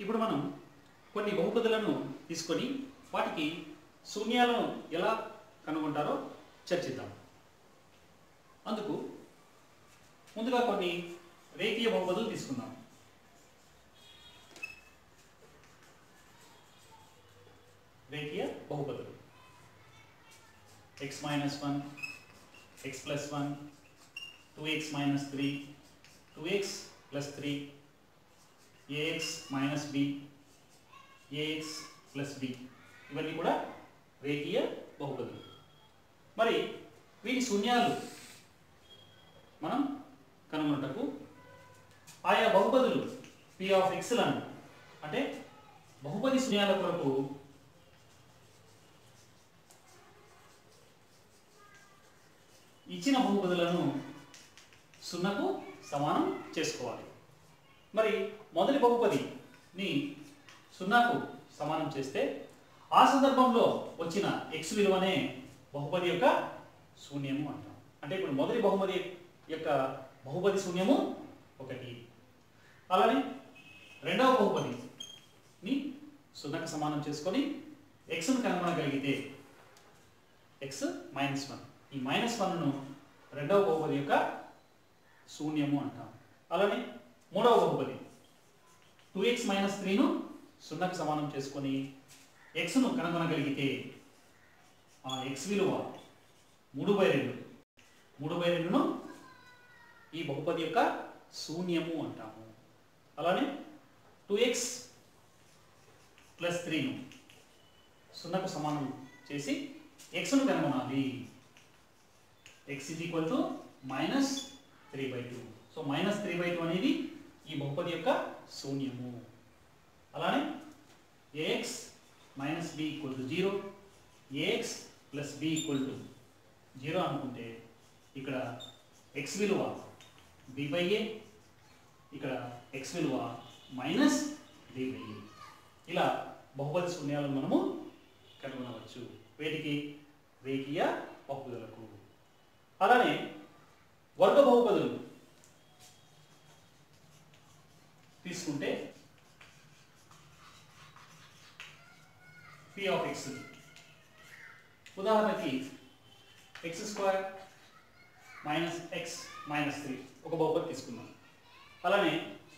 ఇప్పుడు మనం కొన్ని బహుపదులను తీసుకొని వాటికి శూన్యాలను ఎలా కనుగొంటారో చర్చిద్దాం అందుకు ముందుగా కొన్ని రేఖీయ బహుపదులు తీసుకుందాం రేఖీయ బహుపదులు X minus one X plus one two X minus three two X plus three a x minus B a x plus B ఇవన్నీ కూడా రేఖీయ బహుపదులు మరి వీటి శూన్యాలు మనం కనుగొనుటకు ఆయా బహుపదులు పి ఆఫ్ ఎక్స్లను అంటే బహుపది శూన్యాల కొరకు ఇచ్చిన బహుపదులను సున్నకు సమానం చేసుకోవాలి మరి మొదటి బహుపదిని సున్నాకు సమానం చేస్తే ఆ సందర్భంలో వచ్చిన ఎక్స్ విలువనే బహుపది యొక్క శూన్యము అంటాం అంటే ఇప్పుడు మొదటి బహుపది యొక్క బహుపది శూన్యము ఒకటి అలానే రెండవ బహుపదిని సున్నాకు సమానం చేసుకొని ఎక్స్ను కనుగొనగలిగితే ఎక్స్ మైనస్ వన్ ఈ మైనస్ వన్ను రెండవ బహుపది యొక్క శూన్యము అంటాం అలానే మూడవ బహుపది టూ ఎక్స్ మైనస్ త్రీను సున్నాకు సమానం చేసుకొని ఎక్స్ను కనుగొనగలిగితే ఆ ఎక్స్ విలువ మూడు బై రెండు మూడు బై రెండును ఈ బహుపది యొక్క శూన్యము అంటాము అలానే టూ ఎక్స్ ప్లస్ త్రీను సున్నాకు సమానం చేసి ఎక్స్ను కనుగొనాలి X is equal to minus three by two so minus three by two అనేది ఈ బహుపది యొక్క శూన్యము అలానే a x minus B equal to zero a x plus B equal to zero అనుకుంటే ఇక్కడ ఎక్స్ విలువ బి బై ఏ ఇక్కడ ఎక్స్ విలువ మైనస్ బి బై ఏ ఇలా బహుపది శూన్యాలను మనము కనుగొనవచ్చు వేటికి రేఖీయ బహుపదులకు అలానే వర్గ బహుపదులు తీసుకుంటే పి ఆఫ్ ఎక్స్ ఉదాహరణకి X square minus X minus three ఒక బహుపది తీసుకుందాం అలానే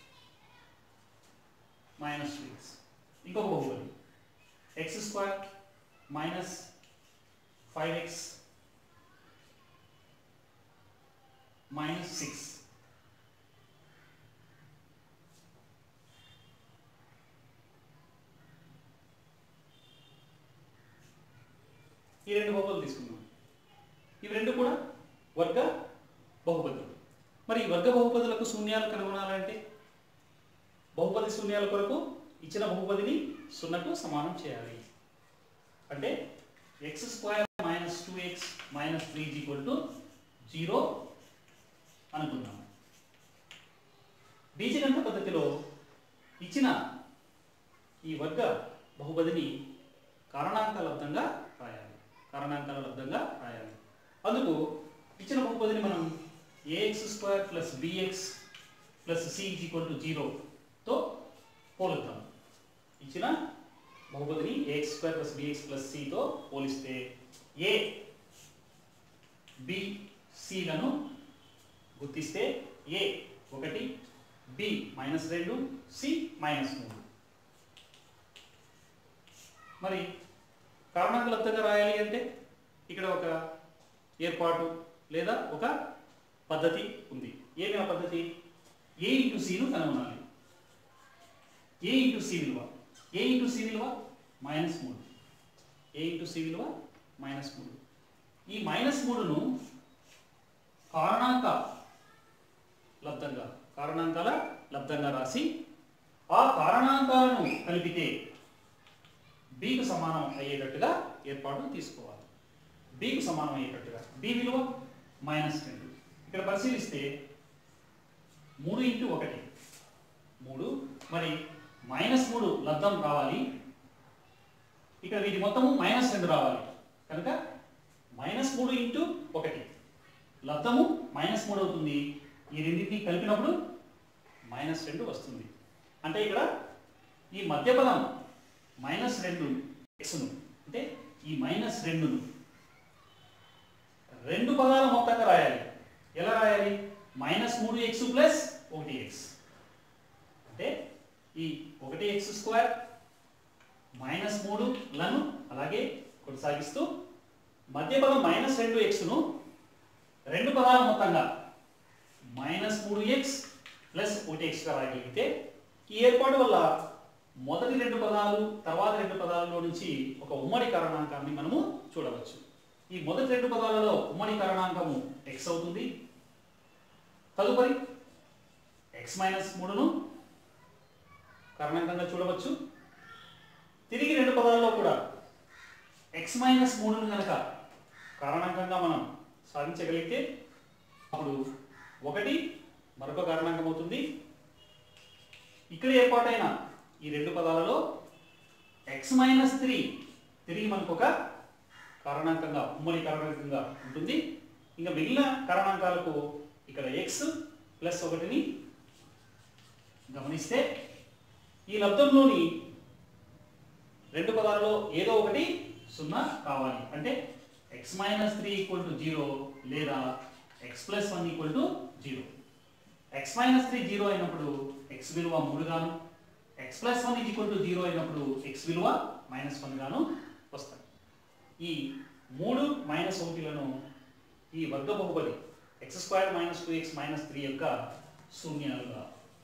మైనస్ టూ ఎక్స్ ఇంకొక బహుపది X square minus five X minus six ఈ రెండు బహుపదులు తీసుకుందాం ఇవి రెండు కూడా వర్గ బహుపదులు మరి ఈ వర్గ బహుపదులకు శూన్యాలు కనుగొనాలంటే బహుపది శూన్యాల కొరకు ఇచ్చిన బహుపదిని సున్నకు సమానం చేయాలి అంటే X square minus two X minus three equal to zero అనుకుందాం బీజగణిత పద్ధతిలో ఇచ్చిన ఈ వర్గ బహుపదిని కారణాంక లబ్ధంగా రాయాలి కారణాంకాల లబ్ధంగా రాయాలి అందుకు ఇచ్చిన బహుపదిని మనం a x square plus b x plus C equal to జీరోతో పోలుద్దాం ఇచ్చిన బహుపదిని a x square plus b x plus సితో పోలిస్తే ఏ బి సిలను గుర్తిస్తే ఏ ఒకటి బి మైనస్ రెండు సి మైనస్ మూడు మరి కారణాంక లబ్ధంగా రాయాలి అంటే ఇక్కడ ఒక ఏర్పాటు లేదా ఒక పద్ధతి ఉంది ఏమి ఆ పద్ధతి ఏ ఇంటూ సిను కనుగొనాలి ఏ ఇంటూ సి విలువ ఏ ఇంటూ సి విలువ మైనస్ మూడు ఏ ఇంటూ సి విలువ మైనస్ మూడు ఈ మైనస్ మూడును కారణాంక లబ్ధంగా కారణాంకాల లబ్ధంగా రాసి ఆ కారణాంకాలను కలిపితే బికు సమానం అయ్యేటట్టుగా ఏర్పాటు తీసుకోవాలి బికు సమానం అయ్యేటట్టుగా బి విలువ మైనస్ రెండు ఇక్కడ పరిశీలిస్తే మూడు ఇంటూ ఒకటి మూడు మరి మైనస్ మూడు లబ్ధం రావాలి ఇక్కడ వీటి మొత్తము మైనస్ రెండు రావాలి కనుక మైనస్ మూడు ఇంటూ ఒకటి లబ్ధము మైనస్ మూడు అవుతుంది ఈ రెండింటిని కలిపినప్పుడు మైనస్ రెండు వస్తుంది అంటే ఇక్కడ ఈ మధ్య పదం మైనస్ రెండు ఎక్స్ను అంటే ఈ మైనస్ రెండును రెండు పదాల మొత్తంగా రాయాలి ఎలా రాయాలి మైనస్ మూడు ఎక్స్ ప్లస్ ఒకటి ఎక్స్ అంటే ఈ ఒకటి ఎక్స్ స్క్వేర్ మైనస్ మూడు లను అలాగే కొనసాగిస్తూ మధ్య పదం మైనస్ రెండు ఎక్స్ను రెండు పదాల మొత్తంగా మైనస్ మూడు ఎక్స్ ప్లస్ ఒకటి ఎక్స్గా రాయగలిగితే ఈ ఏర్పాటు వల్ల మొదటి రెండు పదాలు తర్వాత రెండు పదాలలో నుంచి ఒక ఉమ్మడి కారణాంకాన్ని మనము చూడవచ్చు ఈ మొదటి రెండు పదాలలో ఉమ్మడి కారణాంకము ఎక్స్ అవుతుంది తదుపరి ఎక్స్ మైనస్ మూడును కారణాంకంగా చూడవచ్చు తిరిగి రెండు పదాల్లో కూడా ఎక్స్ మైనస్ మూడును కనుక కారణాంకంగా మనం సాధించగలిగితే అప్పుడు ఒకటి మరొక కారణాంకం అవుతుంది ఇక్కడ ఏర్పాటైన ఈ రెండు పదాలలో ఎక్స్ మైనస్ త్రీ తిరిగి మనకు ఒక కారణాంకంగా ఉమ్మడి కారణాంకంగా ఉంటుంది ఇంకా మిగిలిన కారణాంకాలకు ఇక్కడ ఎక్స్ ప్లస్ ఒకటిని గమనిస్తే ఈ లబ్ధంలోని రెండు పదాలలో ఏదో ఒకటి సున్నా కావాలి అంటే x minus three equal to zero లేదా x plus one equal to zero x minus three zero అయినప్పుడు ఎక్స్ విలువ మూడు గాను x plus one equal to zero అయినప్పుడు ఎక్స్ విలువ మైనస్ వన్ గాను వస్తాయి ఈ మూడు మైనస్ ఒకటిలను ఈ వర్గ బహుపది X square minus two X minus three యొక్క శూన్యాలుగా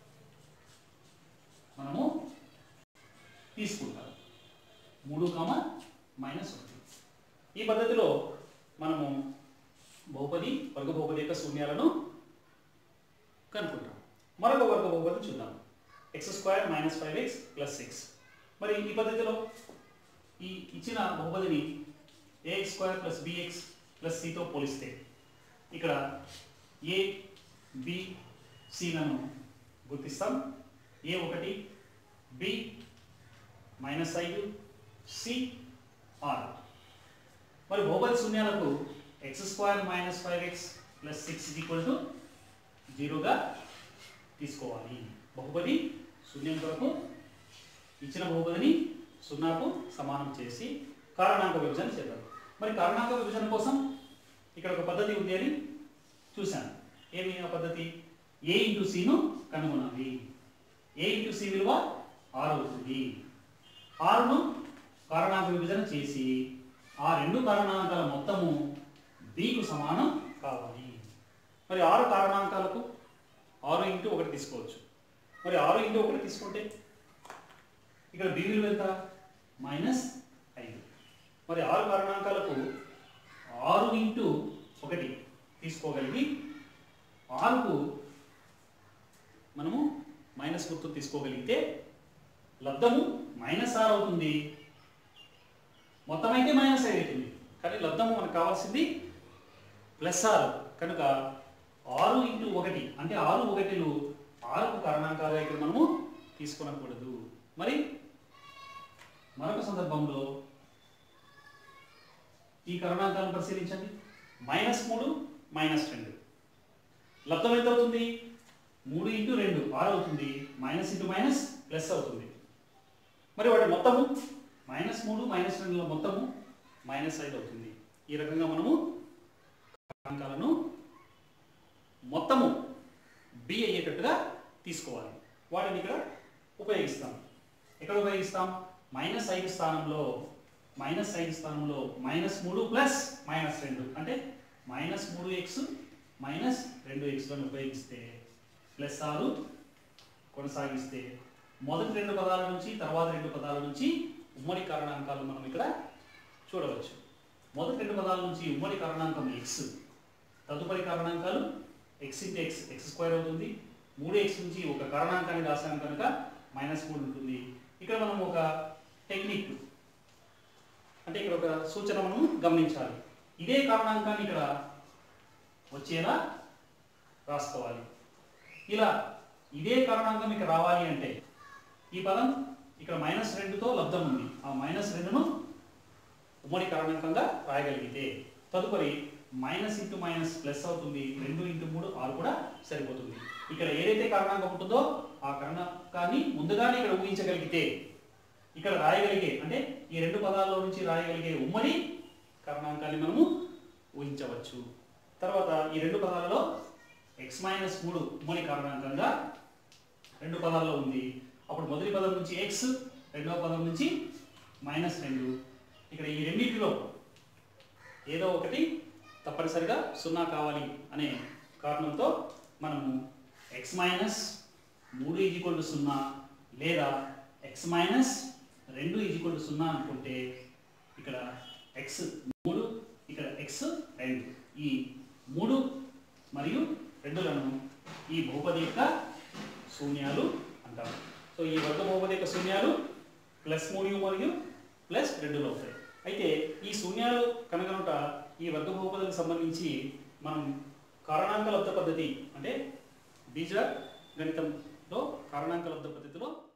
మనము తీసుకుంటాం మూడు కామ మైనస్ ఒకటి ఈ పద్ధతిలో మనము బహుపది వర్గ బహుపది యొక్క శూన్యాలను కనుక్కుంటాం మరొక వర్గ బహుపది చూద్దాం x square minus five x plus six మరి ఈ పద్ధతిలో ఈ ఇచ్చిన బహుపదిని a x square plus b x plus సితో పోలిస్తే ఇక్కడ ఏ బి సిలను గుర్తిస్తాం ఏ ఒకటి బి మైనస్ ఐదు సి ఆర్ మరి బహుపది శూన్యాలకు x square minus five x plus six equal to జీరోగా తీసుకోవాలి బహుపది శూన్యం కొరకు ఇచ్చిన బహుపదిని సున్నాకు సమానం చేసి కారణాంక విభజన చేద్దాం మరి కారణాంక విభజన కోసం ఇక్కడ ఒక పద్ధతి ఉంది అని చూశాను ఏమి ఆ పద్ధతి ఏ ఇంటూ సిను కనుగొనాలి ఏ ఇంటూ సి విలువ ఆరు అవుతుంది ఆరును కారణాంక విభజన చేసి ఆ రెండు కారణాంకాల మొత్తము బికు సమానం కావాలి మరి ఆరు కారణాంకాలకు ఆరు ఇంటూ ఒకటి తీసుకోవచ్చు మరి ఆరు ఇంటూ ఒకటి తీసుకుంటే ఇక్కడ బి విలువ ఎంత మైనస్ ఐదు మరి ఆరు కారణాంకాలకు ఆరు ఇంటూ ఒకటి తీసుకోగలిగి ఆరుకు మనము మైనస్ గుర్తు తీసుకోగలిగితే లబ్ధము మైనస్ ఆరు అవుతుంది మొత్తం అయితే మైనస్ ఐదు అవుతుంది కానీ లబ్ధము మనకు కావాల్సింది ప్లస్ ఆరు కనుక ఆరు ఇంటూ ఒకటి అంటే ఆరు ఒకటిలు ఆరుకు కారణాంకాలుగా ఇక్కడ మనము తీసుకొనకూడదు మరి మరొక సందర్భంలో ఈ కారణాంకాలను పరిశీలించండి మైనస్ మూడు మైనస్ రెండు లబ్ధం ఎంత అవుతుంది మూడు ఇంటూ రెండు ఆరు అవుతుంది మైనస్ ఇంటూ మైనస్ ప్లస్ అవుతుంది మరి వాటి మొత్తము మైనస్ మూడు మైనస్ రెండుల మొత్తము మైనస్ ఐదు అవుతుంది ఈ రకంగా మనము కారణాంకాలను మొత్తము బి అయ్యేటట్టుగా తీసుకోవాలి వాటిని ఇక్కడ ఉపయోగిస్తాం ఎక్కడ ఉపయోగిస్తాం మైనస్ ఐదు స్థానంలో మైనస్ ఐదు స్థానంలో మైనస్ మూడు ప్లస్ మైనస్ రెండు అంటే మైనస్ మూడు ఎక్స్ మైనస్ రెండు ఎక్స్లను ఉపయోగిస్తే ప్లస్ ఆరు కొనసాగిస్తే మొదటి రెండు పదాల నుంచి తర్వాత రెండు పదాల నుంచి ఉమ్మడి కారణాంకాలు మనం ఇక్కడ చూడవచ్చు మొదటి రెండు పదాల నుంచి ఉమ్మడి కారణాంకం ఎక్స్ తదుపరి కారణాంకాలు x into x x square అవుతుంది మూడు ఎక్స్ నుంచి ఒక కారణాంకాన్ని రాసాం కనుక మైనస్ మూడు ఉంటుంది ఇక్కడ మనం ఒక టెక్నిక్ అంటే ఇక్కడ ఒక సూచన మనం గమనించాలి ఇదే కారణాంకాన్ని ఇక్కడ వచ్చేలా రాసుకోవాలి ఇలా ఇదే కారణాంకం ఇక్కడ రావాలి అంటే ఈ పదం ఇక్కడ మైనస్ రెండుతో లబ్ధం ఉంది ఆ మైనస్ రెండును ఉమ్మడి కారణాంకంగా రాయగలిగితే తదుపరి మైనస్ ఇంటూ మైనస్ ప్లస్ అవుతుంది రెండు ఇంటూ మూడు ఆరు కూడా సరిపోతుంది ఇక్కడ ఏదైతే కారణాంకం ఉంటుందో ఆ కారణాంకాన్ని ముందుగానే ఇక్కడ ఊహించగలిగితే ఇక్కడ రాయగలిగే అంటే ఈ రెండు పదాల్లో నుంచి రాయగలిగే ఉమ్మడి కారణాంకాన్ని మనము ఊహించవచ్చు తర్వాత ఈ రెండు పదాలలో ఎక్స్ మైనస్ మూడు ఉమ్మడి కారణాంకంగా రెండు పదాల్లో ఉంది అప్పుడు మొదటి పదం నుంచి ఎక్స్ రెండవ పదం నుంచి మైనస్ రెండు ఇక్కడ ఈ రెండింటిలో ఏదో ఒకటి తప్పనిసరిగా సున్నా కావాలి అనే కారణంతో మనము ఎక్స్ మైనస్ మూడు ఈజ్వల్ టు సున్నా లేదా ఎక్స్ మైనస్ రెండు ఈజ్వల్ టు సున్నా అనుకుంటే ఇక్కడ ఎక్స్ మూడు ఇక్కడ ఎక్స్ రెండు ఈ మూడు మరియు రెండులను ఈ బహుపది యొక్క శూన్యాలు అంటారు సో ఈ వర్గ బహుపది యొక్క శూన్యాలు ప్లస్ మూడు మరియు ప్లస్ రెండులో అవుతాయి అయితే ఈ శూన్యాలు కనుగొనుట ఈ వర్గ బహుపదికి సంబంధించి మనం కారణాంక లబ్ధ పద్ధతి అంటే బీజ గణితంలో కారణాంక లబ్ధ పద్ధతిలో